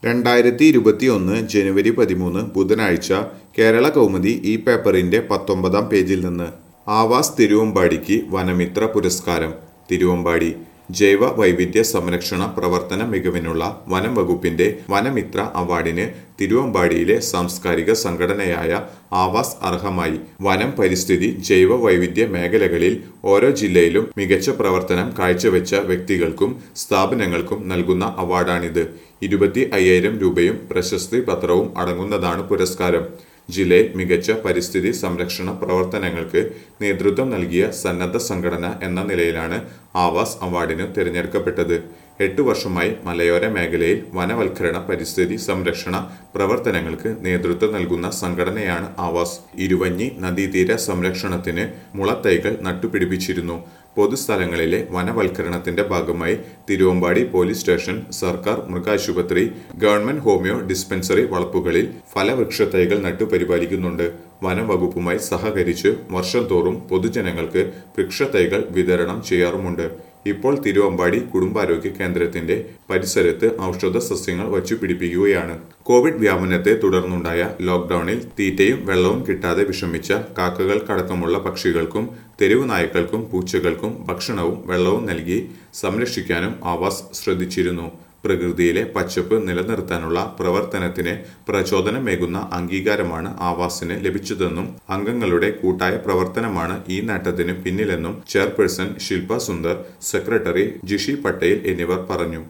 രണ്ടായിരത്തി ഇരുപത്തിയൊന്ന് ജനുവരി പതിമൂന്ന് ബുധനാഴ്ച കേരള കൗമുദി ഈ പേപ്പറിന്റെ പത്തൊമ്പതാം പേജിൽ നിന്ന് ആവാസ് തിരുവമ്പാടിക്ക് വനമിത്ര പുരസ്കാരം തിരുവമ്പാടി ജൈവ വൈവിധ്യ സംരക്ഷണ പ്രവർത്തന മികവിനുള്ള വനം വകുപ്പിന്റെ വനമിത്ര അവാർഡിന് തിരുവമ്പാടിയിലെ സാംസ്കാരിക സംഘടനയായ ആവാസ് അർഹമായി വനം പരിസ്ഥിതി ജൈവ വൈവിധ്യ മേഖലകളിൽ ഓരോ ജില്ലയിലും മികച്ച പ്രവർത്തനം കാഴ്ചവെച്ച വ്യക്തികൾക്കും സ്ഥാപനങ്ങൾക്കും നൽകുന്ന അവാർഡാണിത് ഇരുപത്തി അയ്യായിരം രൂപയും പ്രശസ്തി പത്രവും അടങ്ങുന്നതാണ് പുരസ്കാരം ജില്ലയിൽ മികച്ച പരിസ്ഥിതി സംരക്ഷണ പ്രവർത്തനങ്ങൾക്ക് നേതൃത്വം നൽകിയ സന്നദ്ധ സംഘടന എന്ന നിലയിലാണ് ആവാസ് അവാർഡിന് തിരഞ്ഞെടുക്കപ്പെട്ടത് എട്ടു വർഷമായി മലയോര മേഖലയിൽ വനവൽക്കരണ പരിസ്ഥിതി സംരക്ഷണ പ്രവർത്തനങ്ങൾക്ക് നേതൃത്വം നൽകുന്ന സംഘടനയാണ് ആവാസ് ഇരുവഞ്ഞി നദീതീര സംരക്ഷണത്തിന് മുളത്തൈകൾ നട്ടുപിടിപ്പിച്ചിരുന്നു പൊതുസ്ഥലങ്ങളിലെ വനവൽക്കരണത്തിന്റെ ഭാഗമായി തിരുവമ്പാടി പോലീസ് സ്റ്റേഷൻ സർക്കാർ മൃഗാശുപത്രി ഗവൺമെന്റ് ഹോമിയോ ഡിസ്പെൻസറി വളപ്പുകളിൽ ഫലവൃക്ഷത്തൈകൾ നട്ടുപരിപാലിക്കുന്നുണ്ട് വനം വകുപ്പുമായി സഹകരിച്ച് വർഷം തോറും പൊതുജനങ്ങൾക്ക് വൃക്ഷത്തൈകൾ വിതരണം ചെയ്യാറുമുണ്ട് ഇപ്പോൾ തിരുവമ്പാടി കുടുംബാരോഗ്യ കേന്ദ്രത്തിന്റെ പരിസരത്ത് ഔഷധ സസ്യങ്ങൾ വച്ചു പിടിപ്പിക്കുകയാണ് കോവിഡ് വ്യാപനത്തെ തുടർന്നുണ്ടായ ലോക്ഡൌണിൽ തീറ്റയും വെള്ളവും കിട്ടാതെ വിഷമിച്ച കാക്കകൾക്കടക്കമുള്ള പക്ഷികൾക്കും തെരുവു നായ്ക്കൾക്കും പൂച്ചകൾക്കും ഭക്ഷണവും വെള്ളവും നൽകി സംരക്ഷിക്കാനും ആവാസ് ശ്രദ്ധിച്ചിരുന്നു പ്രകൃതിയിലെ പച്ചപ്പ് നിലനിർത്താനുള്ള പ്രവർത്തനത്തിന് പ്രചോദനമേകുന്ന അംഗീകാരമാണ് ആവാസിന് ലഭിച്ചതെന്നും അംഗങ്ങളുടെ കൂട്ടായ പ്രവർത്തനമാണ് ഈ നേട്ടത്തിന് പിന്നിലെന്നും ചെയർപേഴ്സൺ ശില്പ സുന്ദർ സെക്രട്ടറി ജിഷി പട്ടേൽ എന്നിവർ പറഞ്ഞു